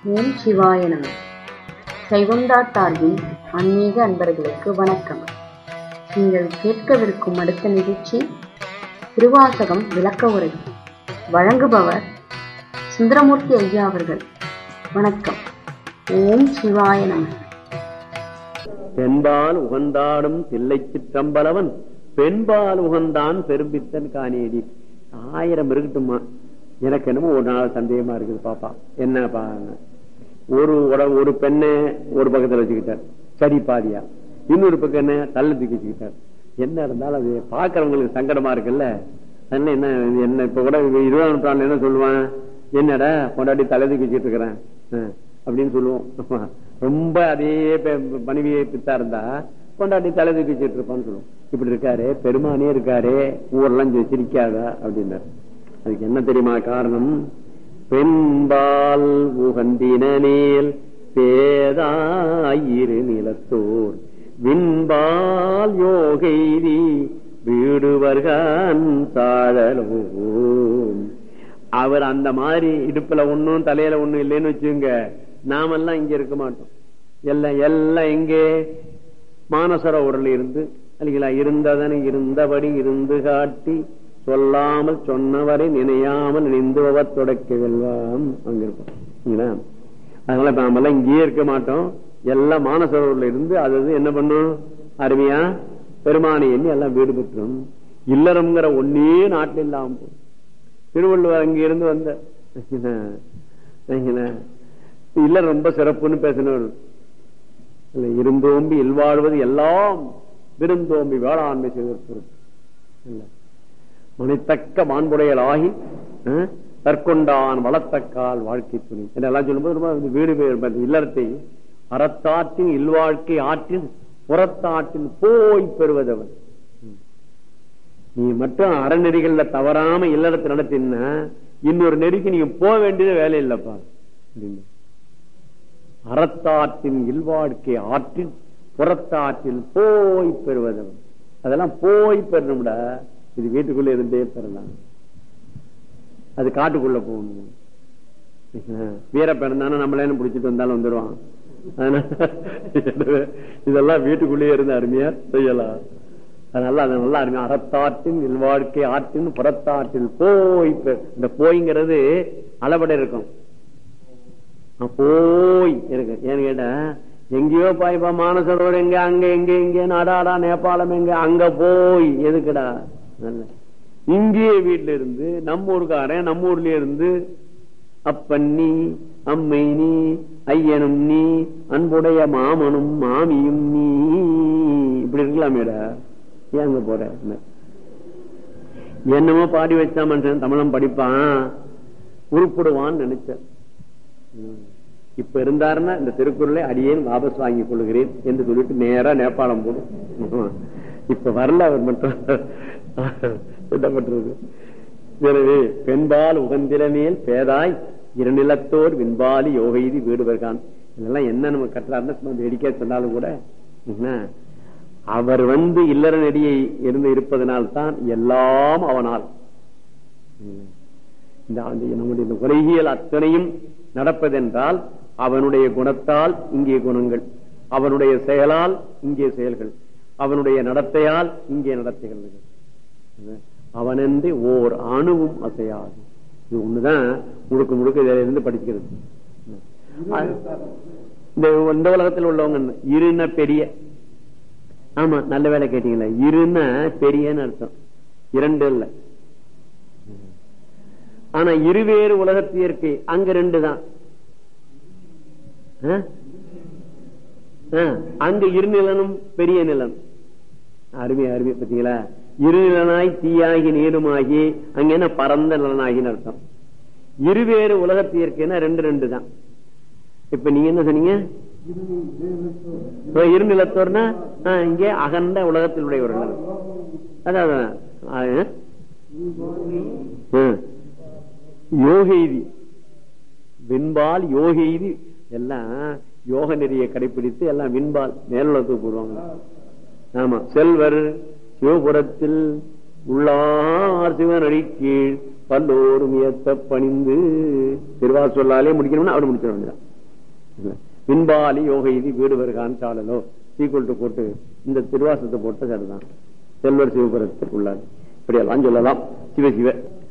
ஓம் சிவாய நம சைவம்டா சார்பின் ஆன்மீக அன்பர்களுக்கு வணக்கம் நீங்கள் கேட்கவிருக்கும் அடுத்த நிகழ்ச்சி திருவாசகம் விளக்க உரை வழங்குபவர் சுந்தரமூர்த்தி ஐயா அவர்கள் வணக்கம் ஓம் சிவாய நம பெண்பால் உகந்தாடும் தில்லை சிற்றம்பலவன் பெண்பால் உகந்தான் பெரும்பித்தன் காணேடி ஆயிரம் இருக்கட்டுமா எனக்கு என்னமோ ஒரு நாள் சந்தேகமா இருக்குது பாப்பா என்னப்பா ஒரு உட- ஒரு பெண்ணை ஒரு பக்கத்துல வச்சுக்கிட்டார் சரி பாதியா இன்னொரு பக்கம் என்ன தள்ள தூக்கி வச்சுக்கிட்டார் என்ன இருந்தாலும் அது பாக்குறவங்களுக்கு சங்கடமா இருக்குல்ல அதனால என்ன இது என்ன இப்ப கூட இருபதாம் நூற்றாண்டுல என்ன சொல்லுவான் என்னடா கொண்டாடி தலை தூக்கி வச்சுட்டு இருக்கிறேன் ஆ, அப்படின்னு சொல்லுவோம் ரொம்ப அதே பெ- மனைவியை பித்தா இருந்தா கொண்டாடி தலை தூக்கி வச்சுட்டு இருப்பான்னு சொல்லுவோம் இப்படி இருக்காரு பெருமானே இருக்காரு ஊரெல்லாம் சி- சிரிக்காதா அப்படின்னாரு அதுக்கு என்ன தெரியுமா காரணம் பெண்பால் உகந்தினேல் பேதாயிரு நிலத்தோர் விண்பால் யோகைதி வீடுவர்கன் சாழலோம் அவர் அந்த மாதிரி இடுப்புல ஒண்ணும் தலையில ஒண்ணும் இல்லைன்னு வச்சுங்க நாமெல்லாம் இங்க இருக்க மாட்டோம் எல்லாம் எல்லாம் எங்கே மானசரோவரில் இருந்து இல்லைங்களா இருந்ததனை இருந்தபடி இருந்து காட்டி சொல்லாமல் சொன்னவரை நினையாமல் நினைந்துவவர் தொடக்க வெல்வாம் அங்க இருப்போம் இல்லைங்களா? அதனால இப்ப நாமெல்லாம் இங்கேயே இருக்க மாட்டோம் எல்லாம் மானசரோவரில் இருந்து அது அது என்ன பண்ணும் அருமையா பெருமானை எண்ணி எல்லாம் வீடு பெற்றோம் இல்லறம்ங்கிற ஒன்னே நாட்டில் இல்லாம போகும் திருவள்ளுவர் அங்க இருந்து வந்த இல்ல ரொம்ப சிறப்புன்னு பேசினவர் இல்ல, இருந்தோம்பி இல்வாழ்வது எல்லாம் விருந்தோம்பி வேளாண்மை செய்திருக்கிறது இல்ல மனைத்தக்க மாண்புடையலாகி அஹ், தற்கொண்டான் வளத்தக்கால் வாழ்க்கை துணி என்றெல்லாம் சொல்லும்போது ரொம்ப இந்த வீடு பேர் அந்த இல்லறத்தை அறத்தாற்றின் இல்வாழ்க்கை ஆற்றின் புறத்தாற்றின் போய் பெறுவதவன் நீ மட்டும் அறநெறிகள்ல தவறாம இல்லறத்தை நடத்தினா இன்னொரு நெறிக்கு நீங்க போக வேண்டியது வேலை இல்லப்பா அப்படின்னு. அறத்தாற்றின் இல்வாழ்க்கை ஆற்றின் புறத்தாற்றில் போய் பெறுவதவன் அதெல்லாம் போய் பெறணும்டா இது வீட்டுக்குள்ள இருந்தே பெறலாம் அது காட்டுக்குள்ள போகணும் வீர பிறந்தானே நம்மளே பிடிச்சிட்டு வந்தாலும் வந்துருவான் அதனால இதெல்லாம் வீட்டுக்குள்ளேயே இருந்து அருமையா செய்யலாம் அதனால அது நல்லா அருமையா அறத்தாற்றின் இல்வாழ்க்கை ஆற்றின் புறத்தாற்றில் போய் பெ- இந்த போய்ங்கிறது அளபடை இருக்கும் ஆ, போய் இருக்கு ஏன்னு கேட்டா எங்கேயோ பாய்ப்பா மானசரோடு எங்க அங்க எங்க எங்க நாடாடா நேபாளம் எங்க அங்க போய் எதுக்குடா நல்ல. இங்கேயே வீட்டுல இருந்து நம்ம ஊருக்காரன் நம்ம ஊர்லயே இருந்து அப்பன் நீ அம்மை நீ ஐயனும் நீ அன்புடைய மாமனும் மாமியும் நீ இப்படி இருக்கலாமேடா ஏன் அங்க போற என்னமோ பாடி வச்சா மனுஷன் தமிழம் படிப்பான் உருப்படுவான்னு நினைச்சேன் ம். இப்ப இருந்தாருன்னா இந்த திருக்குறளை அடியேன் வாபஸ் வாங்கிக் கொள்கிறேன் என்று சொல்லிட்டு நேரா நேபாளம் போடும் இப்ப வரல அவர் மட்டும் என்ன பண்றது எனவே பெண்பால் உகந்திரமேல் பேதாய் இருநிலத்தோர் விண்பாலி யோகைதி வீடுவர்கான் இதெல்லாம் என்ன நம்ம கட்டுறாருன்னா சும்மா வேடிக்கை சொன்னாலும் கூட என்ன அவர் வந்து இல்லற நெடியை இருந்து இருப்பதனால்தான் எல்லாம் அவனால் இந்த அந்த நம்முடைய இந்த உலகியல் அத்தனையும் நடப்பதென்றால் அவனுடைய குணத்தால் இங்கே குணங்கள் அவனுடைய செயலால் இங்கே செயல்கள் அவனுடைய நடத்தையால் இங்கே நடத்தைகள் அவனன்றி ஓர் அணுவும் அசையாது இது ஒண்ணுதான் முழுக்க முழுக்க இதில இருந்து படிக்கிறது இந்த இந்த உலகத்தில் உள்ளவங்க என்ன? இருன பெரிய ஆமா நல்ல வேலை கேட்டீங்களா இருன பெரியன்னு அர்த்தம் இரண்டு இல்லை ஆனா இருவேறு உலகத்து இயற்கை அங்க ரெண்டு தான் ஆ? ஆ, அங்க இருநிலனும் பெரிய நிலன் அருமை அருமை பார்த்தீங்களா இருநிலனாய் தீயாகி நீருமாகி அங்க என்ன பரந்த நிலனாகின்னு அர்த்தம் இருவேறு உலகத்து இயற்கைன்னா ரெண்டு ரெண்டு தான் இப்ப நீங்க என்ன சொன்னீங்க இப்ப இருநிலத்தோர்னா ஆ, இங்கே அகண்ட உலகத்தில் உடையவர்கள் அதான் அதான். ஆ, ஆ. யோகெய்தி விண்பால் யோகெய்தி எல்லாம் யோக நெறியை கடைபிடித்து எல்லாம் விண்பால் மேலுலகத்துக்கு போடுவாங்க ஆமா செல்வர் சிவபுரத்தில் உள்ளார் சிவனடி கீழ் பல்லோரும் ஏத்த பணிந்து திருவா சொல்லாலே முடிக்கணும்னா அவர் முடிச்சிட வேண்டியதான் விண்பாலி யோக இது வீடு வருகான் சாலலோ சீக்குவல் டு போட்டு இந்த திருவாசத்தை போட்டு சரிதான் செல்வர் சிவபுரத்தில் உள்ளார் இப்படியெல்லாம் சொல்லலாம் சிவ சிவ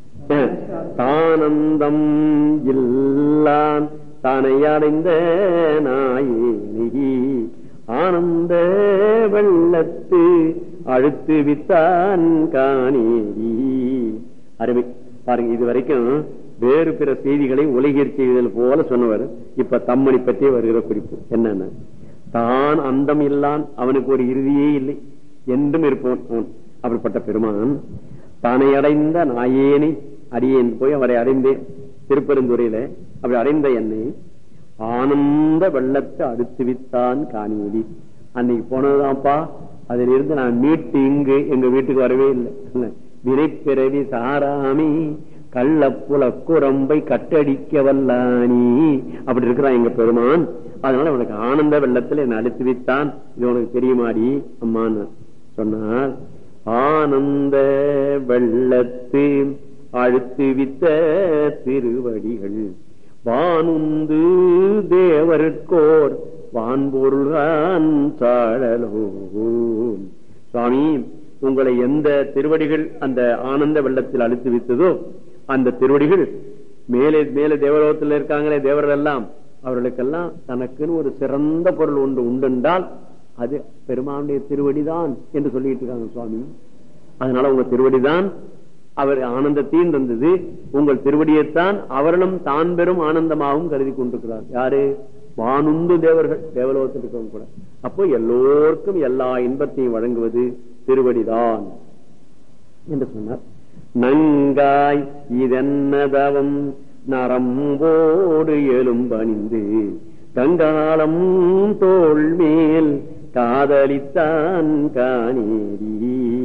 தானந்தம் இல்லான் தானை அடைந்த நாயேனி ஆனந்த வெள்ளத்து அழுத்து வித்தான் காணேரி அருமை பாருங்க இது வரைக்கும் வேறு பிற செய்திகளை உலகியற் செய்தல் போல சொன்னவர் இப்ப தம்மனை பற்றி வருகிற குறிப்பு என்னன்னு தான் அந்தம் இல்லான் அவனுக்கு ஒரு இறுதியே இல்லை என்றும் இருப்பவன் அவன் அப்படிப்பட்ட பெருமான் தானை அடைந்த நாயேனை அடியேன் போய் அவரை அடைந்தேன் திருப்பெருந்துறையில அப்படி அடைந்த என்னை ஆனந்த வெள்ளத்தை அடுத்து வித்தான் காணியடி அன்னைக்கு போனதுதான்ப்பா அதுல இருந்து நான் மீட்டு இங்கு எங்க வீட்டுக்கு வரவே இல்லை வினைப்பிறவி சாராமி கள்ளப்புல குரம்பை கட்டடிக்க வல்லானி அப்படி இருக்கிறான் எங்க பெருமான் அதனால உனக்கு ஆனந்த வெள்ளத்துல என்ன அழுத்து வித்தான் இது உனக்கு தெரியுமாடி அம்மான்னு சொன்னார் ஆனந்த வெள்ளத்து அழுத்து வித்த திருவடிகள் வானுந்து தேவருக்கோர் வான்பொருள்கான் சாழலோ சுவாமி உங்களை எந்த திருவடிகள் அந்த ஆனந்த வெள்ளத்தில் அழுத்து வித்ததோ அந்த திருவடிகள் மேலே மேலே தேவலோகத்தில் இருக்காங்களே தேவர்கள் எல்லாம் அவர்களுக்கெல்லாம் தனக்குன்னு ஒரு சிறந்த பொருள் ஒன்று உண்டென்றால் அது பெருமானுடைய திருவடிதான் என்று சொல்லிட்டு இருக்காங்க சுவாமி அதனால உங்க திருவடிதான் அவர் ஆனந்தத்தையும் தந்தது உங்கள் திருவடியைத்தான் அவர்களும் தான் பெரும் ஆனந்தமாகவும் கருதி கொண்டிருக்கிறார் யாரு வானுண்டு தேவர்கள் தேவலோகத்தில் இருக்கவங்க கூட அப்போ எல்லோருக்கும் எல்லா இன்பத்தையும் வழங்குவது திருவடிதான் என்று சொன்னார் நங்காய் இதென்னதவம் நரம்போடு எலும்பணிந்து கங்காலம் தோல் மேல் காதலித்தான் காணேரி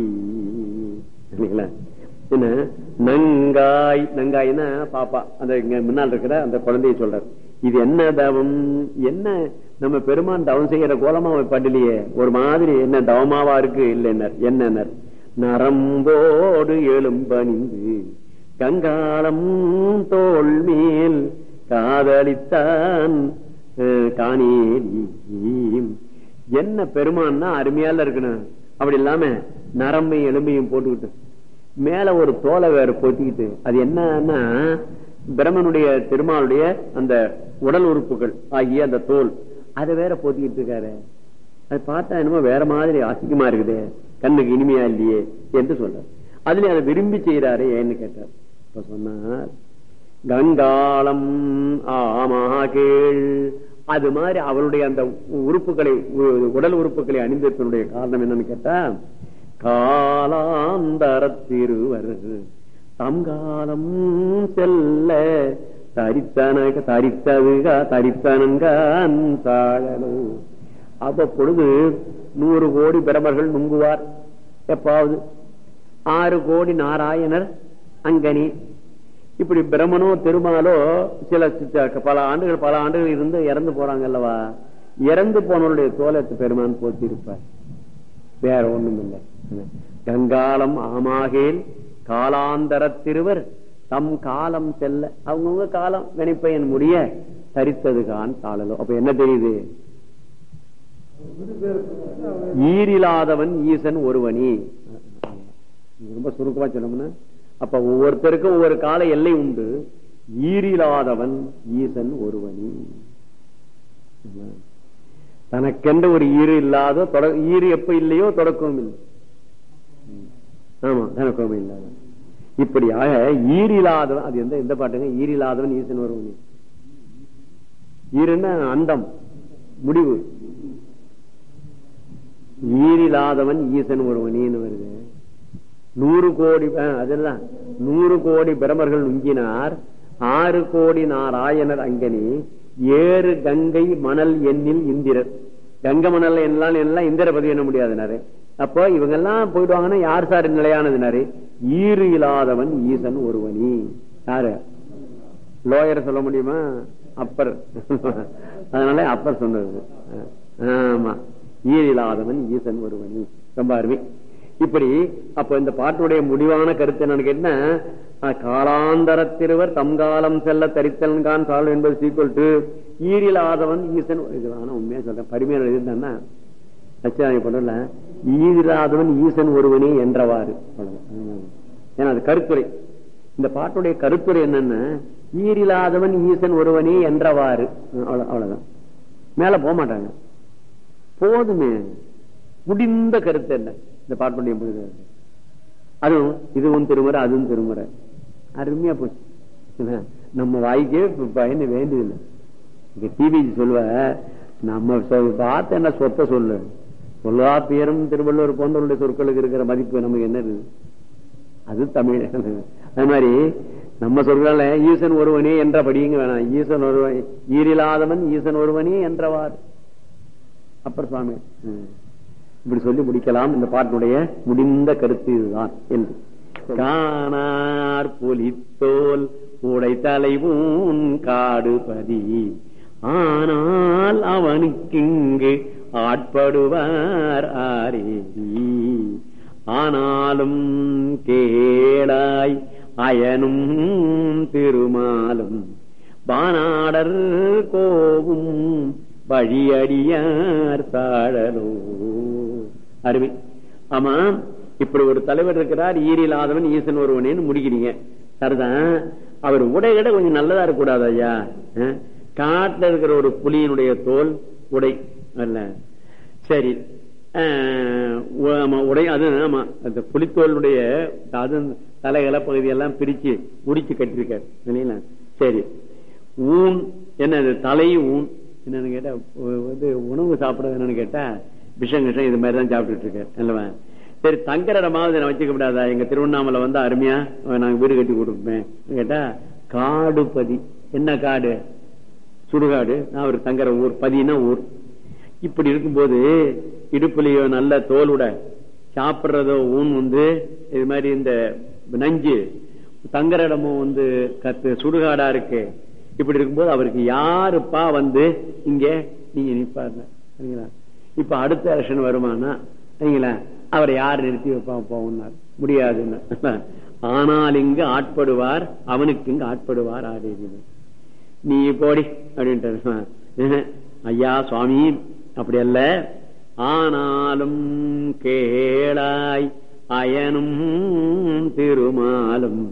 என்ன நங்காய் நங்காய்னா பாப்பா அந்த இங்க முன்னால் இருக்கிற அந்த குழந்தைய சொல்றார் இது என்ன தவம் என்ன நம்ம பெருமான் தவம் செய்யற கோலமா படலையே ஒரு மாதிரி என்ன தவமாவா இருக்கு இல்லைன்னர் என்னன்னர் நரம்போடு எலும்பணிந்து கங்காலம் தோல் மேல் காதலித்தான் காணேரி என்ன பெருமான்னா அருமையால இருக்கணும் அப்படி இல்லாம நரம்பையும் எலும்பையும் போட்டுக்கிட்டு மேல ஒரு தோலை வேற போத்திக்கிட்டு அது என்னன்னா பிரம்மனுடைய திருமாலுடைய அந்த உடல் உறுப்புகள் ஆகிய அந்த தோல் அதை வேற போத்திக்கிட்டு இருக்காரு அது பார்த்தா என்னமோ வேற மாதிரி அசிங்கமா இருக்குது கண்ணுக்கு இனிமையா இல்லையே என்று சொல்றார் அதுல அதை விரும்பி செய்யறாரு ஏன்னு கேட்டார் இப்ப சொன்னார் கங்காளம் ஆமா கேள் அது மாதிரி அவருடைய அந்த உறுப்புகளை உடல் உறுப்புகளை அணிந்திருப்பதனுடைய காரணம் என்னன்னு கேட்டா காலாந்தர திருவர் தம் காலம் செல்ல தரித்தனக தரித்ததுக தரித்தனங்கான் தாழலோ அவ்வப்பொழுது நூறு கோடி பிரமர்கள் நுங்குவார் எப்பாவது ஆறு கோடி நாராயணர் அங்கனி இப்படி பிரம்மனோ திருமாலோ சில பல ஆண்டுகள் பல ஆண்டுகள் இருந்து இறந்து போறாங்க அல்லவா இறந்து போனவருடைய தோலத்து பெருமான் போத்தி இருப்பார் வேற ஒண்ணும் இல்லை கங்காலம் ஆமாகேல் காலாந்தர திருவர் தம் காலம் செல்ல அவங்கவுங்க காலம் வினைப்பயன் முடிய தரித்ததுகான் தாளலோ அப்ப என்ன தெரியுது ஈரில்லாதவன் ஈசன் ஒருவனி ரொம்ப சுருக்கமா சொல்லணும்னா அப்ப ஒவ்வொருத்தருக்கும் ஒவ்வொரு கால எல்லை உண்டு ஈரில்லாதவன் ஈசன் ஒருவனி தனக்கென்ற ஒரு ஈறு இல்லாத ஈறு எப்ப இல்லையோ தொடக்கமும் இல்லை ஆமா தனக்கமும் இல்லாத இப்படியாக ஈரில்லாதவன் அது எந்த எந்த பாட்டுங்க ஈரில்லாதவன் ஈசன் ஒருவனி ஈருன்னா அந்தம் முடிவு ஈரில்லாதவன் ஈசன் ஒருவனின்னு வருது நூறு கோடி அதெல்லாம் நூறு கோடி பிரமர்கள் நுங்கினார் ஆறு கோடி நாராயணர் அங்கனி ஏறு கங்கை மணல் எண்ணில் இந்திரர் கங்க மணல் எல்லாம் எல்லாம் இந்திர பதிவு என்ன முடியாதுனாரு அப்போ இவங்க எல்லாம் போயிடுவாங்கன்னா யார் சார் நிலையானதுனாரு ஈறு இல்லாதவன் ஈசன் ஒருவனி யாரு லோயர் சொல்ல முடியுமா அப்பர் அதனால அப்பர் சொன்னது ஆமா ஈரில்லாதவன் ஈசன் ஒருவனி ரொம்ப அருமை இப்படி அப்ப இந்த பாட்டுடைய முடிவான கருத்து என்னன்னு கேட்டா காலாந்தரத்திருவர் தம்காலம் செல்ல தரித்தல்கான் சால் என்பது சீக்குவல் டு ஈரில் ஆதவன் ஈசன் இது ஆனா உண்மையா சொல்றேன் பரிமையான எழுதிருந்தான்னா அச்சாங்க பண்ணல ஈராதவன் ஈசன் ஒருவனே என்றவாறு ஏன்னா அது கருத்துரை இந்த பாட்டுடைய கருத்துரை என்னன்னா ஈரில்லாதவன் ஈசன் ஒருவனே என்றவாறு அவ்வளவுதான் மேல போக மாட்டாங்க போதுமே முடிந்த கருத்து என்ன இந்த பாட்டுடைய முடிந்த அதுவும் இதுவும் திருமுறை அதுவும் திருமுறை அருமையா போச்சு நம்ம வாய்க்கே பயந்து வேண்டியதில்லை இங்க டிவிஜி சொல்வ நம்ம பார்த்து என்ன சொத்த சொல்லு சொல்லா பேரும் திருவள்ளுவர் போன்றவருடைய சொற்களுக்கு இருக்கிற மதிப்பு நமக்கு என்ன இருக்கு அது தமிழ் அது மாதிரி நம்ம சொல்றால ஈசன் ஒருவனே என்றபடிங்க வேணாம் ஈசன் ஒருவன் ஈரில்லாதவன் ஈசன் ஒருவனே என்றவார் அப்பர் சுவாமி இப்படி சொல்லி முடிக்கலாம் இந்த பாட்டுடைய முடிந்த கருத்து இதுதான் என்று காணார் புலித்தோல் உடை தலைவூன் காடுபதி ஆனால் அவனுக்கிங்கு ஆட்படுவார் ஆரேரி ஆனாலும் கேளாய் அயனும் திருமாலும் பானாடர் கோவும் வழியடியார் தாழலோ அருமை ஆமா இப்படி ஒரு தலைவர் இருக்கிறார் ஈரிலாதவன் ஈசன் ஒருவனேன்னு முடிக்கிறீங்க சரிதான் அவர் உடைகட கொஞ்சம் நல்லதா இருக்கக்கூடாது ஐயா காட்டுல இருக்கிற ஒரு புலியினுடைய தோல் உடை அல்ல சரி உடை அது ஆமா அந்த புலித்தோளுடைய அது தலைகளை பகுதியெல்லாம் பிரிச்சு முடிச்சு கட்டிருக்காரு இல்லைங்களா சரி ஊன் என்ன தலை ஊன் என்னன்னு கேட்டா வந்து உணவு சாப்பிடுறது என்னன்னு கேட்டா விஷம் விஷம் இது மாதிரி தான் சாப்பிட்டுட்டு இருக்காரு அல்லவா சரி தங்குற இடமாவது நான் வச்சுக்க கூடாதா எங்க திருவண்ணாமலை வந்து அருமையா நாங்க வீடு கட்டி கொடுப்பேன் கேட்டா காடு பதி என்ன காடு சுடுகாடு நான் அவர் தங்குற ஊர் பதினா ஊர் இப்படி இருக்கும்போது இடுப்புலையோ நல்ல தோலுட சாப்பிடுறதோ ஊன் வந்து இது மாதிரி இந்த நஞ்சு தங்குற இடமும் வந்து கத்து சுடுகாடா இருக்கு இப்படி இருக்கும்போது அவருக்கு யாருப்பா வந்து இங்க நீங்க நிப்பாருங்க சரிங்களா இப்ப அடுத்த எலெக்ஷன் வருமானா சரிங்களா அவரை யார் நிறுத்தி வைப்பா போனார் முடியாதுன்னு ஆனால் இங்கு ஆட்படுவார் அவனுக்கு இங்கு ஆட்படுவார் ஆதேவினர் நீ போடி அப்படின்ட்டு ஐயா சுவாமி அப்படி அல்ல ஆனாலும் கேளாய் அயனும் திருமாலும்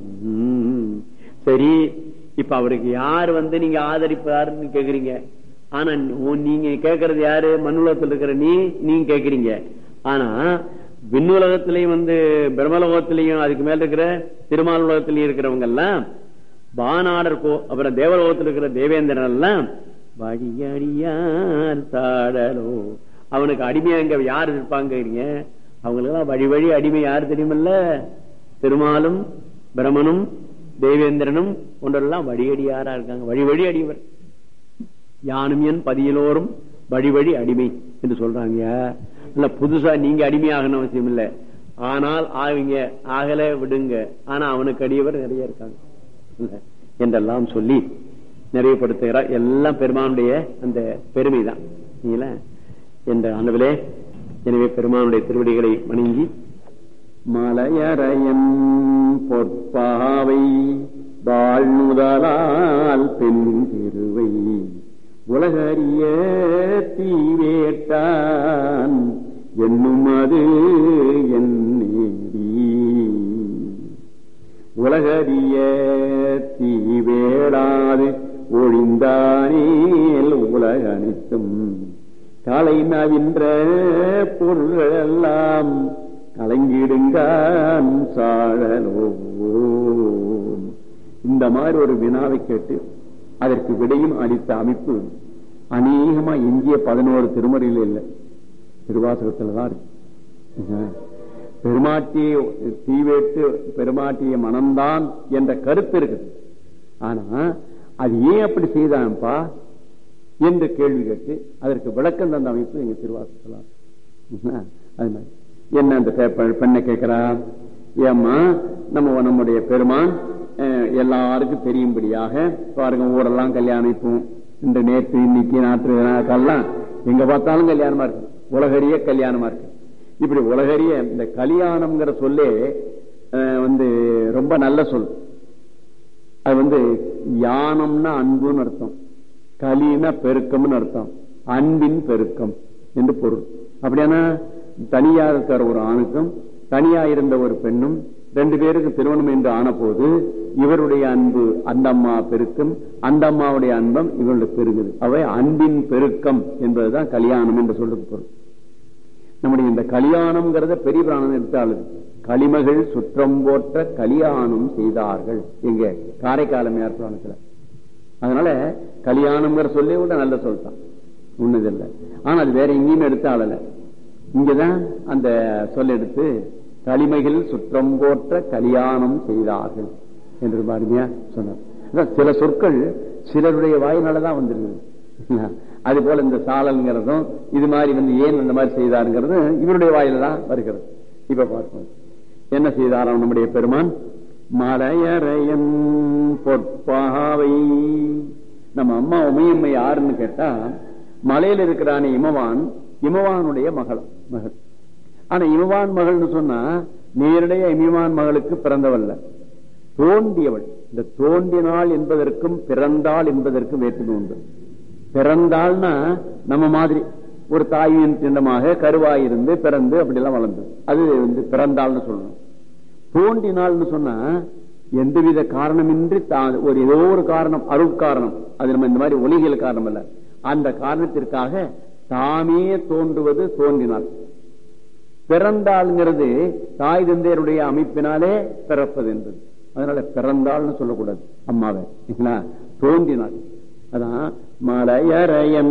சரி இப்ப அவருக்கு யார் வந்து நீங்க ஆதரிப்பாருன்னு கேக்குறீங்க ஆனா நீங்க கேக்குறது யாரு மண்ணுலகத்தில் இருக்கிற நீ நீங்க கேக்குறீங்க ஆனா விண்ணுலகத்திலையும் வந்து பிரம்மலோகத்திலையும் அதுக்கு மேல இருக்கிற திருமால் உலகத்திலையும் இருக்கிறவங்க எல்லாம் பானாடர் கோ அப்புறம் தேவலோகத்தில் இருக்கிற தேவேந்திரன் எல்லாம் வழியடியார் தாடலோ அவனுக்கு அடிமையா இங்க யாரு இருப்பாங்க அவங்களுக்கு வழி வழி அடிமை யாரு தெரியுமல்ல திருமாலும் பிரமனும் தேவேந்திரனும் ஒன்றெல்லாம் வழியடியாரா இருக்காங்க வழி வழி அடிவர் யானும் என் பதியிலோரும் வழி வழி அடிமை என்று சொல்றாங்க இல்ல புதுசா நீங்க அடிமையாகணும் அவசியம் இல்ல ஆனால் ஆவீங்க ஆகல விடுங்க ஆனா அவனுக்கு அடியவர் நிறைய இருக்காங்க என்றெல்லாம் சொல்லி நிறைவுபடுத்துகிறார் எல்லாம் பெருமானுடைய அந்த பெருமை தான் என்ற அளவிலே எனவே பெருமானுடைய திருவடிகளை வணங்கி மலையறையன் பொற்பாவை வாழ்முதலால் பெண் திருவை உலகறிய தீவேட்டான் என்னும் அது என் உலகறிய தீவேடாது ஒழிந்தானேல் உலக அனைத்தும் காலை நவின்ற பொருள்கள் எல்லாம் கலங்கிடுங்கான் சாழலோ இந்த மாதிரி ஒரு வினாவை கேட்டு அதற்கு விடையும் அளித்த அமைப்பு அநேகமா எஞ்சிய பதினோரு திருமுறையில் இல்லை திருவாசகத்துலதான் இருக்கு பெருமாட்டிய தீவேட்டு பெருமாட்டிய மனம்தான் என்ற கருத்து இருக்குது ஆனா அது ஏன் அப்படி செய்தான்ப்பா என்று கேள்வி கேட்டு அதற்கு விளக்கம் தந்த அமைப்பு எங்க திருவாசகலாம் அது மாதிரி என்ன அந்த பெண்ணை கேட்கிறா ஏம்மா நம்ம நம்முடைய பெருமான் எல்லாருக்கும் தெரியும்படியாக பாருங்க ஊரெல்லாம் கல்யாணம் இப்போ இந்த நேற்று இன்னைக்கு நாற்று நாட்கள்லாம் எங்க பார்த்தாலும் கல்யாணமா இருக்கு உலகறிய கல்யாணமா இருக்கு இப்படி உலகறிய இந்த கல்யாணம்ங்கிற சொல்லே அஹ், வந்து ரொம்ப நல்ல சொல் அது வந்து யானம்னா அன்புன்னு அர்த்தம் கலினா பெருக்கம்னு அர்த்தம் அன்பின் பெருக்கம் என்று பொருள் அப்படியானா தனியா இருக்கிற ஒரு ஆணுக்கும் தனியா இருந்த ஒரு பெண்ணும் ரெண்டு பேருக்கு திருமணம் என்று ஆன போது இவருடைய அன்பு அந்த அம்மா பெருக்கம் அந்த அம்மாவுடைய அன்பம் இவருடைய பெருகுது அவை அன்பின் பெருக்கம் என்பதுதான் கல்யாணம் என்று சொல்லுக்கு பொருள் நம்முடைய இந்த கல்யாணம்ங்கிறத பெரிய பிராணம் எடுத்தாலும் களிமகள் சுற்றம் போற்ற கல்யாணம் செய்தார்கள் எங்க காரைக்காலமையார் புராணத்துல அதனால கல்யாணம்ங்கிற சொல்லி கூட நல்ல சொல்லிட்டான் உன்னதில்லை ஆனா அது வேற எங்கேயுமே எடுத்து ஆளல இங்கதான் அந்த சொல் எடுத்து களிமைகள் சுற்றம் போற்ற கல்யாணம் செய்தார்கள் என்று பாருமையா சொன்னார் அதான் சில சொற்கள் சிலருடைய வாயினாலதான் வந்திருக்குது அது போல இந்த சாலல்ங்கிறதும் இது மாதிரி வந்து ஏன் இந்த மாதிரி செய்தாருங்கிறது இவருடைய வாயில தான் வருகிறது இப்ப பார்ப்போம் என்ன செய்தாராம் நம்முடைய பெருமான் மலையறையன் பொற்பாவை நம்ம அம்மா உமையம்மை யாருன்னு கேட்டா மலையில இருக்கிறானே இமவான் இமவானுடைய மகள் மகள் ஆனா இமவான் மகள்னு சொன்னா நேரடியா இமவான் மகளுக்கு பிறந்தவல்ல தோண்டியவள் இந்த தோண்டினாள் என்பதற்கும் பிறந்தாள் என்பதற்கும் வேற்றுமை உண்டு பிறந்தாள்னா நம்ம மாதிரி ஒரு தாயின் திண்டமாக கருவாயிருந்து பிறந்து அப்படி எல்லாம் வளர்ந்தது அது வந்து பிறந்தாள்னு சொல்லணும் தோண்டினாள்னு சொன்னா எந்தவித காரணமின்றி தா- ஒரு ஏதோ ஒரு காரணம் அருட்காரணம் அது நம்ம இந்த மாதிரி ஒலிகள் காரணம் அல்ல அந்த காரணத்திற்காக தாமே தோன்றுவது தோன்றினாள் பிறந்தாள்ங்கிறது தாய் தந்தையருடைய அமைப்பினாலே பிறப்பது என்பது அதனால பிறந்தாள்னு சொல்லக்கூடாது அம்மாவை சரிங்களா? தோன்றினாள் அதான் மலையறையன்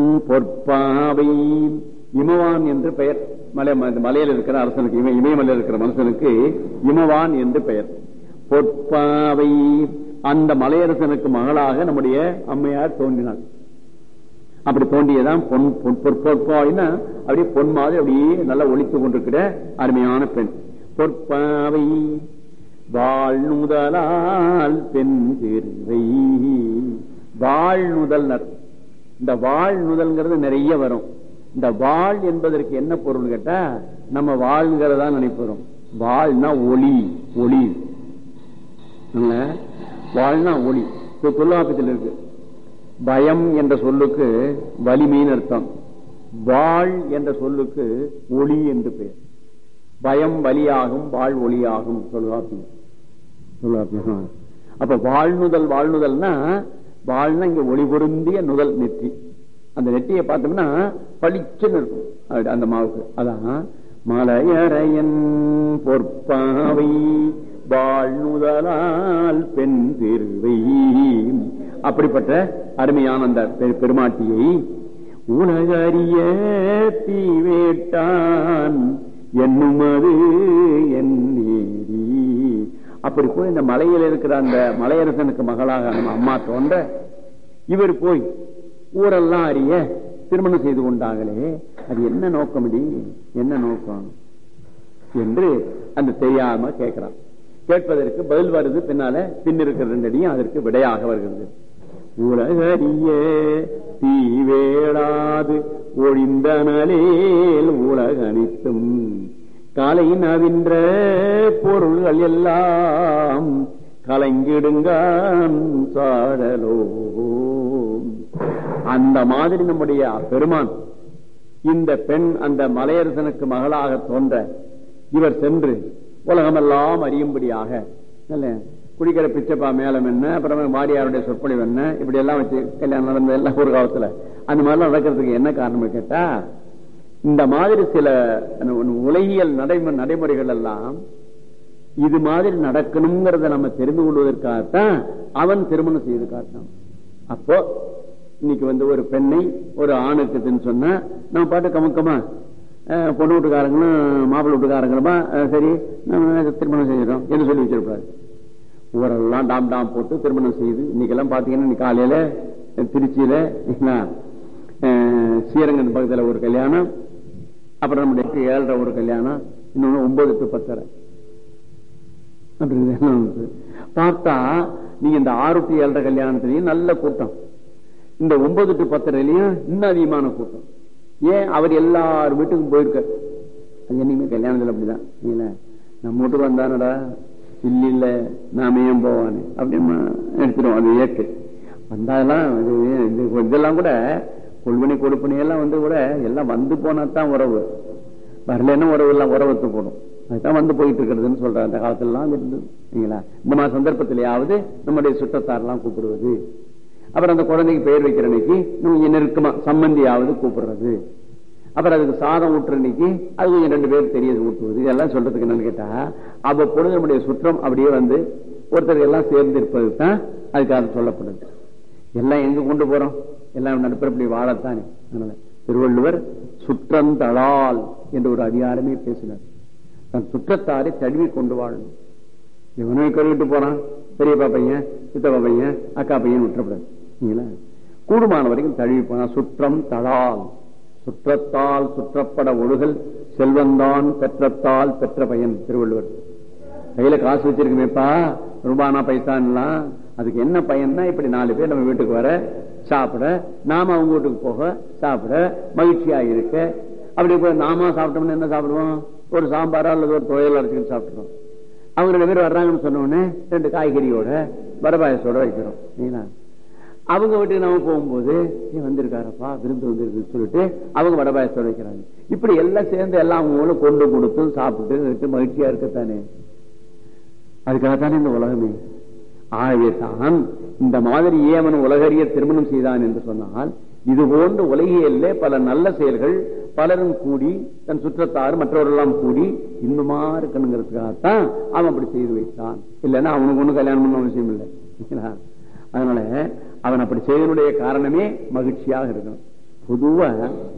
பொற்பாவை இமவான் என்று பெயர் மலை ம- மலையில் இருக்கிற அரசனுக்கு இம இமயமலையில் இருக்கிற மனுஷனுக்கு இமவான் என்று பெயர் பொற்பாவை அந்த மலையரசனுக்கு மகளாக நம்முடைய அம்மையார் தோன்றினாள் அப்படி தோண்டியதான் பொன் பொன் பொற்- பொற்பாவைன்னா அப்படியே பொன் மாதிரி அப்படியே நல்லா ஒழித்து கொண்டிருக்கிற அருமையான பெண் பொற்பாவை வாழ்நுதலால் பெண் திருவை வாழ்நுதல்னர் இந்த வாழ்நுதல்ங்கிறது நிறைய வரும் இந்த வாழ் என்பதற்கு என்ன பொருள் கேட்டா நம்ம வாழ்கிறதா நினைப்போம் வாழ்னா ஒளி ஒளி இல்ல? வாழ்னா ஒளி இப்ப தொல்லாபத்தில் இருக்கு பயம் என்ற சொல்லுக்கு வலிமைன்னு அர்த்தம் வாழ் என்ற சொல்லுக்கு ஒளி என்று பெயர் பயம் வலியாகும் வாழ் ஒளியாகும் சொல்லுவாப்பி சொல்லுவாப்பி அப்ப வாழ்நுதல் வாழ்நுதல்னா வாழ்னா இங்க ஒளி பொருந்திய நுதல் நெற்றி அந்த நெற்றியை பார்த்தோம்னா பளிச்சுன்னு இருக்கும் அப்படி அந்த மாவுக்கு அதான் மலையறையன் பொற்பாவை வாழ்நுதலால் பெண் திருவை அப்படிப்பட்ட அருமையான அந்த பெ- பெருமாட்டியை உலகறிய தீவேட்டான் என்னுமது என் நீதி அப்படி போய் இந்த மலையில் இருக்கிற அந்த மலையரசனுக்கு மகளாக நம்ம அம்மா தோன்ற இவர் போய் ஊரெல்லாம் அறிய திருமணம் செய்து கொண்டாங்களே அது என்ன நோக்கமடி என்ன நோக்கம் என்று அந்த தெரியாம கேட்கிறான் கேட்பதற்கு பதில் வருது பின்னால பின் இருக்கிற ரெண்டடியும் அதற்கு விடையாக வருகிறது உலகறிய தீவேளாது ஒழிந்தனலேல் உலகனித்தும் காலையின் அவின்ற பொருள்கள் எல்லாம் கலைங்கிடுங்கான் சாடலோ அந்த மாதிரி நம்முடைய பெருமான் இந்த பெண் அந்த மலையரசனுக்கு மகளாக தோன்ற இவர் சென்று உலகமெல்லாம் அறியும்படியாக நல்ல குடிக்கிற பிச்சப்பா மேலம் என்ன அப்புறமே மாரியாருடைய சொற்பொழிவு என்ன இப்படி எல்லாம் வச்சு கல்யாணம் நடந்த எல்லாம் ஒரு காலத்துல அந்த மாதிரிலாம் நடக்கிறதுக்கு என்ன காரணம் கேட்டா இந்த மாதிரி சில உலகியல் நடைமுறை நடைமுறைகள் எல்லாம் இது மாதிரி நடக்கணுங்கிறத நம்ம தெரிந்து கொள்வதற்காகத்தான் அவன் திருமணம் செய்து காட்டான் அப்போ இன்னைக்கு வந்து ஒரு பெண்ணை ஒரு ஆணுக்குன்னு சொன்னா நம்ம பாட்டு கமுக்கமா அஹ், பொண்ணு வீட்டுக்காரங்களும் மாப்பிள்ளை வீட்டுக்காரங்களுமா அஹ், சரி நம்ம திருமணம் செய்யறோம் என்று சொல்லி வச்சிருப்பாரு ஊரெல்லாம் டாம் டாம் போட்டு திருமணம் செய்து இன்னைக்கெல்லாம் பாத்தீங்கன்னா இன்னைக்கு காலையில அஹ், திருச்சியில என்ன, அஹ், ஸ்ரீரங்கம் பக்கத்துல ஒரு கல்யாணம் அப்புறம் நம்முடைய ஏழரை ஒரு கல்யாணம் இன்னொன்னு ஒன்பது டு பத்தரை அப்படி இது வந்து. பார்த்தா நீங்க இந்த ஆறு டு ஏழரை கல்யாணத்திலையும் நல்ல கூட்டம் இந்த ஒன்பது டு பத்தரையிலையும் இன்னும் அதிகமான கூட்டம் ஏன் அவர் எல்லார் வீட்டுக்கும் போயிருக்க அது என்னைக்குமே கல்யாணத்துல அப்படிதான் இல்ல நம்ம வீட்டுக்கு வந்தானடா இல்ல இல்ல நாம ஏன் போவானு அப்படின்னு எடுத்துருவோம் அது ஏற்று வந்தாலாம் இது இது- இதெல்லாம் கூட கொள்வனை கொடுப்பனை எல்லாம் வந்து கூட எல்லாம் வந்து போனா தான் உறவு வரலன்னா உறவு எல்லாம் உறவத்து போடும் அதுதான் வந்து போயிட்டு இருக்கிறதுன்னு சொல்ற அந்த காலத்துல எல்லாம் இருந்தது சரிங்களா இந்த மாதிரி சந்தர்ப்பத்திலேயாவது நம்முடைய சுற்றத்தாரெல்லாம் கூப்பிடுவது அப்புறம் அந்த குழந்தைக்கு பெயர் வைக்கிற அன்னைக்கு நம்ம நெருக்கமா சம்பந்தியாவது கூப்பிடுறது அப்புறம் அதுக்கு சாதம் ஊட்டுற அன்னைக்கு அது கொஞ்சம் ரெண்டு பேர் தெரியாது ஊட்டுவது இதெல்லாம் சொல்றதுக்கு என்னன்னு கேட்டா அவ்வப்பொழுது நம்முடைய சுற்றம் அப்படியே வந்து ஒருத்தர் எல்லாம் சேர்ந்து இருப்பது தான் அதுக்காக சொல்லப்படுது எல்லாம் எங்க கொண்டு போறோம் எல்லாம் நடுப்புற இப்படி வாழத்தானே அதனால திருவள்ளுவர் சுற்றந்தளால் என்று ஒரு அதிகாரமே பேசினார் தன் சுற்றத்தாரை தழுவி கொண்டு வாழணும் இவனும் கருவிட்டு போறான் பெரியப்பா பையன் சித்தப்பா பையன் அக்கா பையன் விட்டுறப்படாது சரிங்களா? கூடுமான வரைக்கும் தழுவி போனா சுற்றம் தளால் சுற்றத்தால் சுற்றப்பட ஒழுகல் செல்வந்தான் பெற்றத்தால் பெற்ற பையன் திருவள்ளுவர் கையில காசு வச்சிருக்குமேப்பா ரூபானா பைசான்லாம் அதுக்கு என்ன பயன்னா இப்படி நாலு பேர் நம்ம வீட்டுக்கு வர சாப்பிட நாம அவங்க வீட்டுக்கு போக சாப்பிட மகிழ்ச்சியா இருக்க அப்படி போய் நாம சாப்பிட்டோம்னா என்ன சாப்பிடுவோம் ஒரு சாம்பாரா அல்லது ஒரு துவையல் அரைச்சிக்கிட்டு சாப்பிட்டுறோம் அவங்க ரெண்டு பேர் வர்றாங்கன்னு சொன்ன உடனே ரெண்டு காய்கறியோட வரபாயசோட வைக்கிறோம் சரிங்களா? அவங்க வீட்டுக்கு நம்ம போகும்போது "ஏய், வந்திருக்காரப்பா விருந்து வந்திருக்குன்னு சொல்லிட்டு அவங்க வடபாயசோட வைக்கிறாங்க இப்படி எல்லாம் சேர்ந்து எல்லாம் அவங்களும் கொண்டு கொடுத்து சாப்பிட்டு இருக்கு, மகிழ்ச்சியா இருக்கத்தானே அதுக்காகத்தானே இந்த உலகமே ஆகவே தான் இந்த மாதிரி ஏவன் உலகறிய திருமணம் செய்தான் என்று சொன்னால் இது போன்ற உலகியல்ல பல நல்ல செயல்கள் பலரும் கூடி தன் சுற்றத்தார் மற்றவர்களெல்லாம் கூடி இன்னுமா இருக்கணுங்கிறதுக்காகத்தான் அவன் அப்படி செய்து வைத்தான் இல்லைன்னா அவனுக்கு ஒண்ணும் கல்யாணம் பண்ண அவசியம் இல்லை சரிங்களா? அதனால அவன் அப்படி செய்தனுடைய காரணமே மகிழ்ச்சியாக இருக்கணும் பொதுவா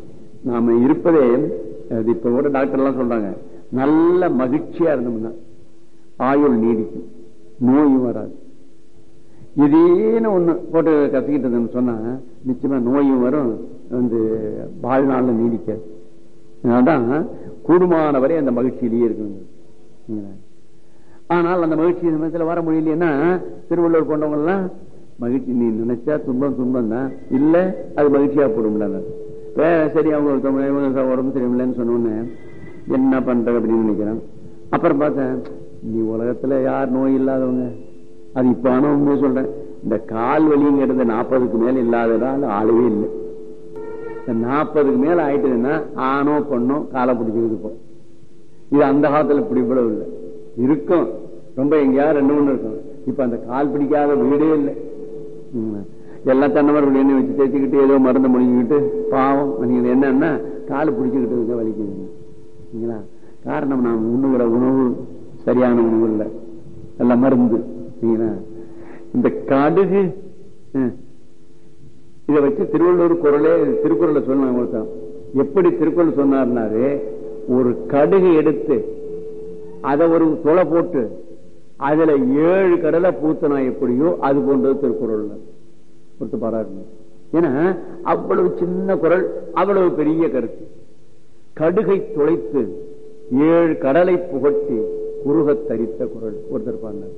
நாம இருப்பதே அது இப்ப கூட டாக்டர் எல்லாம் சொல்றாங்க நல்ல மகிழ்ச்சியா இருந்தோம்னா ஆயுள் நீடிக்கும் நோயும் வராது இதேன்னு ஒண்ணு போட்டு கத்திக்கிட்டதுன்னு சொன்னா நிச்சயமா நோயும் வரும் வந்து வாழ்நாள்ல நீடிக்காது அதனால்தான் கூடுமான வரை அந்த மகிழ்ச்சியிலேயே இருக்கணும் சரிங்களா? ஆனால் அந்த மகிழ்ச்சி சமயத்தில் வர முடியலைன்னா திருவள்ளுவர் கொண்டவங்க எல்லாம் மகிழ்ச்சி நீ நினைச்சா துன்பம் துன்பம் தான் இல்ல அது மகிழ்ச்சியா போடும்ல வே சரி அவங்க ஒருத்தவங்க இவங்க உடம்பு சரியில்லைன்னு சொன்ன உடனே என்ன பண்ற அப்படின்னு நினைக்கிறேன் அப்புறம் பார்த்தேன் நீ உலகத்துல யார் நோய் இல்லாதவங்க அது இப்ப ஆனா உண்மையை சொல்றேன் இந்த கால் வலிங்கிறது நாற்பதுக்கு மேல இல்லாததால் ஆளவே இல்லை இந்த நாற்பதுக்கு மேல ஆயிட்டுதுன்னா ஆணோ பொண்ணோ காலை பிடிச்சிக்கிட்டு போ இது அந்த காலத்துல இப்படி இவ்வளவு இல்லை இருக்கும் ரொம்ப எங்கேயாவது ரெண்டு மூணு இருக்கும் இப்ப அந்த கால் பிடிக்காத வீடே இல்லை ம். எல்லாம் தன்னவர் எண்ணெய் வச்சு தேய்ச்சிக்கிட்டு ஏதோ மருந்து முடிஞ்சுக்கிட்டு பாவம் நீங்க என்னன்னா கால் பிடிச்சுக்கிட்டு இருக்க வலிக்குதுங்க சரிங்களா காரணம் நாம் உண்ணுகிற உணவு சரியான உணவு இல்லை எல்லாம் மருந்து சரிங்களா இந்த கடுகு ம், இதை வச்சு திருவள்ளுவர் குரலே திருக்குறளை சொன்னாங்க ஒருத்தன் எப்படி திருக்குறள் சொன்னார்னாரு ஒரு கடுகு எடுத்து அதை ஒரு துளை போட்டு அதுல ஏழு கடலை பூத்தனா எப்படியோ அது போன்றது திருக்குறள் கொடுத்து பாராட்டு ஏன்னா அவ்வளவு சின்ன குரல் அவ்வளவு பெரிய கருத்து கடுகை துளைத்து ஏழு கடலை புகட்டி குறுகத் தரித்த குரல் ஒருத்தர் பாடினார்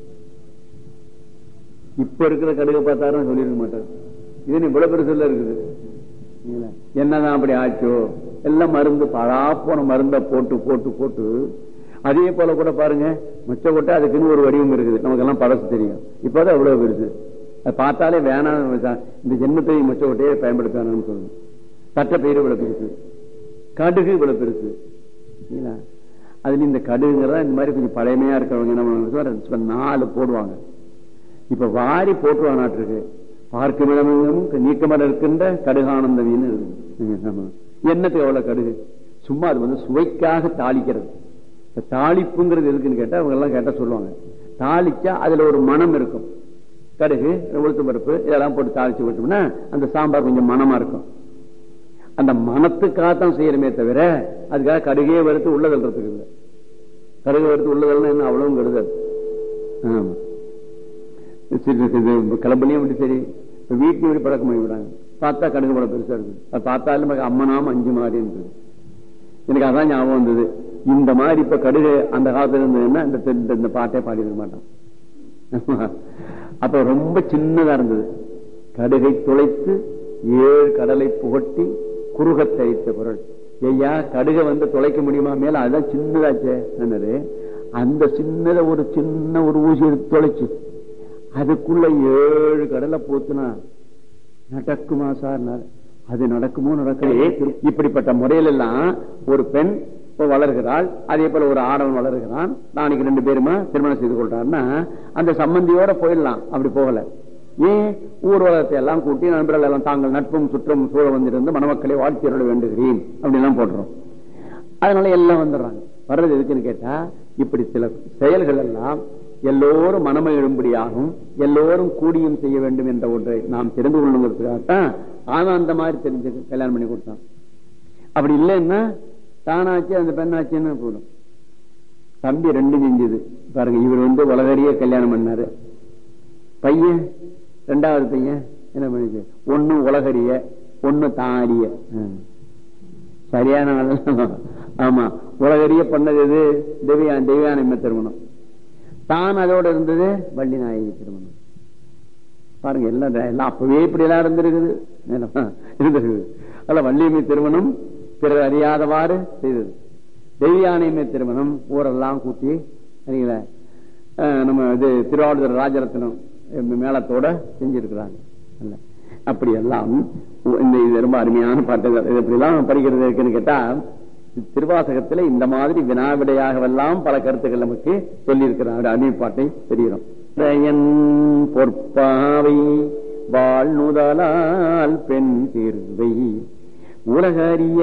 இப்ப இருக்கிற கடுகை பார்த்தாரும் சொல்லிருக்க மாட்டார் இது இவ்வளவு பெருசுல இருக்குது சரிங்களா? என்னதான் அப்படி ஆச்சோ எல்லாம் மருந்து பழா போன மருந்த போட்டு போட்டு போட்டு அதே போல கூட பாருங்க மொச்ச கொட்டை அதுக்குன்னு ஒரு வடிவம் இருக்குது நமக்கெல்லாம் பழசு தெரியும் இப்போதான் அவ்வளவு பெருசு அதை பார்த்தாலே வேணாம் இந்த ஜென்மத்தை மொச்ச கொட்டையை பயன்படுத்த வேணாம்னு சொல்லணும் தட்டை பயிர் இவ்வளவு பெருசு கடுகு இவ்வளவு பெருசு சரிங்களா அதுல இந்த கடுகுங்கிறதா இந்த மாதிரி கொஞ்சம் பழையமையா இருக்கிறவங்க என்ன பண்ணுவாங்க நாலு போடுவாங்க இப்ப வாரி போட்டுவானாட்டிருக்கு பார்க்கும் இடமெங்கும் நீக்கமர இருக்கின்ற கடுகானந்த வீணு என்னத்துக்கு எவ்வளவு கடுகு சும்மா அது வந்து சுவைக்காக தாளிக்கிறது இந்த தாளிப்புங்கிறது எதுக்குன்னு கேட்டா அவங்க எல்லாம் கேட்டா சொல்லுவாங்க தாளிச்சா அதுல ஒரு மனம் இருக்கும் கடுகு உளுத்து பருப்பு இதெல்லாம் போட்டு தாளிச்சு விட்டோம்னா அந்த சாம்பார் கொஞ்சம் மனமா இருக்கும் அந்த மனத்துக்காகத்தான் செய்யறமே தவிர அதுக்காக கடுகே வறுத்து உள்ள தள்ளுறதுக்கு இல்லை கடுகு வறுத்து உள்ள தள்ளணும் என்ன அவ்வளவும் கருதாது ஆமா சரி, இது கிளம்பலையும் அப்படி சரி இப்ப வீட்லயும் இப்படி பழக்கம் பண்ணி விடாங்க பார்த்தா கடுகு படம் பெருசா இருக்கு அது பார்த்தாலும் நமக்கு அம்மனாம் அஞ்சு மாதிரி இருந்தது எனக்கு அதான் ஞாபகம் வந்தது இந்த மாதிரி இப்ப கடுகு அந்த காலத்துல இருந்ததுன்னா இந்த இந்த- இந்த பாட்டே பாடியிருக்க மாட்டான் அப்ப ரொம்ப சின்னதா இருந்தது கடுகை துளைத்து ஏழு கடலை புகட்டி குறுகத்தரித்த குரல் ஐயா கடுக வந்து தொலைக்க முடியுமா மேல அதான் சின்னதாச்சே என்னது அந்த சின்னத ஒரு சின்ன ஒரு ஊசி எடுத்து தொலைச்சு அதுக்குள்ள ஏழு கடலை போத்துனா நடக்குமா சார் அது நடக்குமோ நடக்கலையே இப்படிப்பட்ட முறையில எல்லாம் ஒரு பெண் வளர்கிறாள் அதே போல ஒரு ஆடவன் வளர்கிறான் நாளைக்கு ரெண்டு பேருமா திருமணம் செய்து கொள்றாருன்னா அந்த சம்பந்தியோட போயிடலாம் அப்படி போகல ஏன் ஊர்வலத்தை எல்லாம் கூட்டி நண்பர்கள் எல்லாம் தாங்கள் நட்பும் சுற்றம் சூழ வந்திருந்து மணமக்களை வாழ்த்தியருள வேண்டுகிறேன் அப்படிலாம் போடுறோம் அதனால எல்லாம் வந்துடுறாங்க வர்றது எதுக்குன்னு கேட்டா இப்படி சில செயல்கள் எல்லாம் எல்லோரும் மனமை எழும்படியாகும் எல்லோரும் கூடியும் செய்ய வேண்டும் என்ற ஒன்றை நாம் தெரிந்து கொள்ளுங்கிறதுக்காகத்தான் அவன் அந்த மாதிரி தெரிஞ்சு கல்யாணம் பண்ணி கொடுத்தான் அப்படி இல்லைன்னா தானாச்சு அந்த பெண்ணாச்சுன்னு போடும் தம்பி ரெண்டு செஞ்சது பாருங்க இவர் வந்து உலகறிய கல்யாணம் பண்ணாரு பையன் ரெண்டாவது பையன் என்ன பண்ணுச்சு ஒன்னு உலகறிய ஒன்னு தாரிய சரியான ஆமா உலகறிய பண்ணது எது தெய்வயா தெய்வயானம்ம திருமணம் தான் அதோட இருந்தது வள்ளி நாயகி திருமணம் பாருங்க எல்லாம் எல்லாம் அப்பவே இப்படி எல்லாம் இருந்திருக்குது இருந்திருக்குது அல்ல வள்ளியம்மை திருமணம் பிறர் அறியாதவாறு செய்தது தெய்வியானையம்மை திருமணம் ஊரெல்லாம் கூட்டி சரிங்களா நம்ம இது திருவாவூர் ராஜரத்னம் மேளத்தோட செஞ்சிருக்கிறாங்க அப்படி எல்லாம் இந்த இது ரொம்ப அருமையான பாட்டுகள் இது எப்படிலாம் படிக்கிறது இருக்குன்னு கேட்டா திருவாசகத்துல இந்த மாதிரி வினாவிடையாகவெல்லாம் பல கருத்துக்கள் நமக்கு சொல்லி இருக்கிறார் அணிப்பாட்டை தெரிகிறோம் பொற்பாவை வாழ்நுதலால் பெண் தீர்வை உலகறிய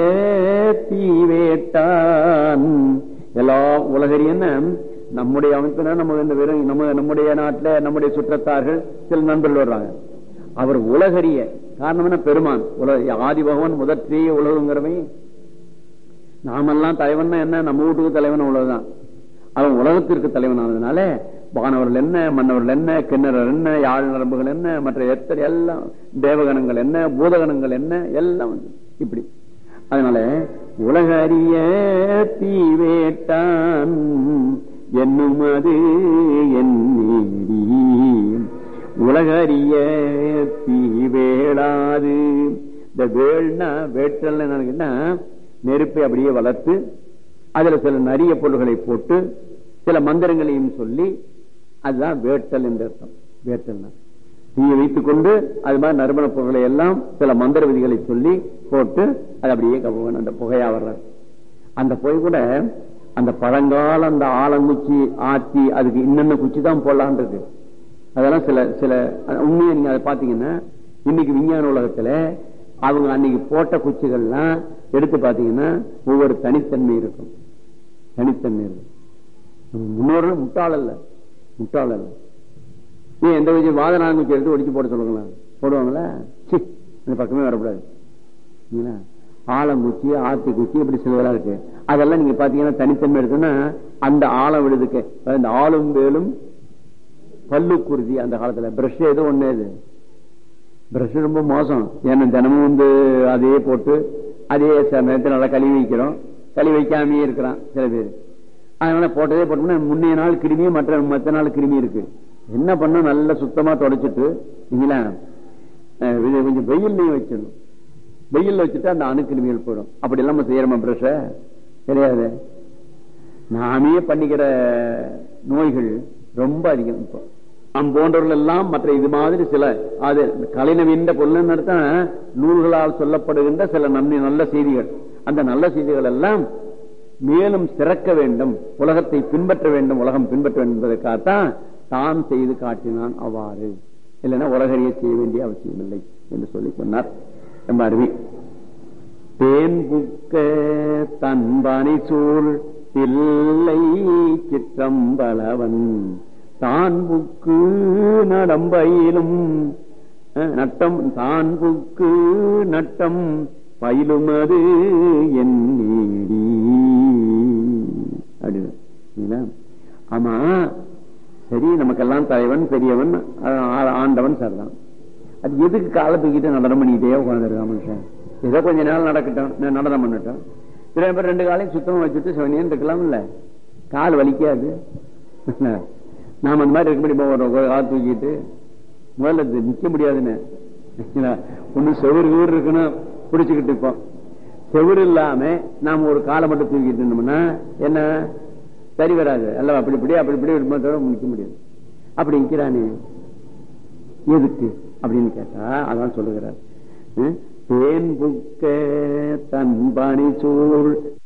தீவேட்டான் எல்லா உலகறியன்னு நம்முடைய அமைப்பினர் நம்ம இந்த வெறும் நம்ம நம்முடைய நாட்டுல நம்முடைய சுற்றத்தார்கள் சில நண்பர்கள் வர்றாங்க அவர் உலகறிய காரணம் என்ன பெருமான் உலக ஆதி பகவான் முதற்றிய உலகங்கிறவை நாமெல்லாம் தலைவன் என்ன நம்ம வீட்டுக்கு தலைவன் உள்ளதுதான் அவன் உலகத்திற்கு தலைவன் ஆனதுனால வானவர்கள் என்ன மன்னவர்கள் என்ன கிண்ணறர் என்ன யாழ் நரம்புகள் என்ன மற்ற எத்தனை எல்லாம் தேவகணங்கள் என்ன பூதகணங்கள் என்ன எல்லாம் இப்படி அதனால உலக அறிய தீவேட்டான் என்னும் அது என் உலக அறிய தீவேளாது இந்த வேள்னா வேட்டல் என்னன்னா நெருப்பை அப்படியே வளர்த்து அதுல சில நரிய பொருள்களை போட்டு சில மந்திரங்களையும் சொல்லி அதுதான் வேட்டல் என்ற அர்த்தம் வேட்டல்னா தீயை வைத்துக் கொண்டு அது மாதிரி நறுமண பொருட்களை எல்லாம் சில மந்திர விதிகளை சொல்லி போட்டு அது அப்படியே கவுவன் அந்த புகையா வர்ற அந்த புகை கூட அந்த பழங்கால அந்த ஆலங்குச்சி ஆத்தி அதுக்கு இன்னென்ன குச்சி தான் போடலான் இருக்கு அதெல்லாம் சில சில உண்மையை நீங்க அதை பாத்தீங்கன்னா இன்னைக்கு விஞ்ஞான உலகத்துல அவங்க அன்னைக்கு போட்ட குச்சிகள்லாம் எடுத்து பாத்தீங்கன்னா ஒவ்வொரு தனித்தன்மை இருக்கும் தனித்தன்மை இருக்கும் முன்னோர்கள் முட்டாள் அல்ல முட்டாள் அல்ல ஏன் எந்த விஷயம் வாதனாங்குச்சி எடுத்து ஒடிச்சு போட சொல்லுங்களேன் போடுவாங்களா அந்த பக்கமே வரக்கூடாது ஆலங்குச்சி ஆத்தி குச்சி இப்படி சிலதெல்லாம் இருக்கு அதெல்லாம் நீங்க பாத்தீங்கன்னா தனித்தன்மை எடுத்தோம்னா அந்த ஆழம் விழுதுக்கு இந்த ஆளும் வேலும் பல்லு குருதி அந்த காலத்துல பிரஷ் எது ஒண்ணு இது பிரஷ் ரொம்ப மோசம் ஏன்னா தினமும் வந்து அதே போட்டு அதே நேரத்தில் நல்லா கழுவி வைக்கிறோம் கழுவி வைக்காமயே இருக்கிறான் சில பேர் அதனால போட்டதே போட்டோம்னா முன்னைய நாள் கிருமி மற்ற மற்ற நாள் கிருமி இருக்கு என்ன பண்ண நல்லா சுத்தமா தொடச்சிட்டு இல்லைங்களா கொஞ்சம் வெயில்லையும் வச்சிடணும் வெயில்ல வச்சுட்டு அந்த அணுக்கிருமிகள் போயிடும் அப்படி இல்லாம செய்யறோமா பிரஷ கிடையாது நாமே பண்ணிக்கிற நோய்கள் ரொம்ப அதிகம் இப்போ நம் போன்றவர்கள் எல்லாம் மற்ற இது மாதிரி சில அது கலைநவீன பொருள் நடத்த நூல்களால் சொல்லப்படுகின்ற சில நன்மை நல்ல செய்திகள் அந்த நல்ல செய்திகள் எல்லாம் மேலும் சிறக்க வேண்டும் உலகத்தை பின்பற்ற வேண்டும் உலகம் பின்பற்ற வேண்டும் என்பதற்காகத்தான் தான் செய்து காட்டினான் அவ்வாறு இல்லைன்னா உலகறிய செய்ய வேண்டிய அவசியம் இல்லை என்று சொல்லி சொன்னார் ரொம்ப அருவி தேன் புக்க தன்பனை சூழ் தில்லை சிற்றம்பலவன் தான் புக்கு நடம்பயிலும் நட்டம் தான் புக்கு நட்டம் பயிலும் அது என் நீடி அப்படின்னு ஆமா சரி நமக்கெல்லாம் தலைவன் பெரியவன் ஆண்டவன் சரிதான் அது எதுக்கு காலை தூக்கிட்டு நடனம் பண்ணிக்கிட்டே உட்காந்துருக்கா மனுஷன் ஏதோ கொஞ்ச நாள் நடக்கட்டும் நடனம் பண்ணட்டும் சில பேர் ரெண்டு காலையும் சுத்தமா வச்சுட்டு சிவனியன் இருக்கலாம் இல்ல கால் வலிக்காது நாம அந்த மாதிரி இருக்க முடியுமா கால் தூக்கிட்டு முதல்ல நிக்க முடியாதுன்னு ஒண்ணு செவரு வீடு இருக்கணும் பிடிச்சுக்கிட்டு இப்போ செவுரு இல்லாம நாம ஒரு காலை மட்டும் தூக்கிட்டு இருந்தோம்னா என்ன சரி வராது அல்லவா அப்படி இப்படி அப்படி இப்படி விடும்போதோட நிக்க முடியாது அப்படி நிக்கிறானே எதுக்கு அப்படின்னு கேட்டா அதான் சொல்லுகிறார் தேன் புக்க தன் பணி சூழ்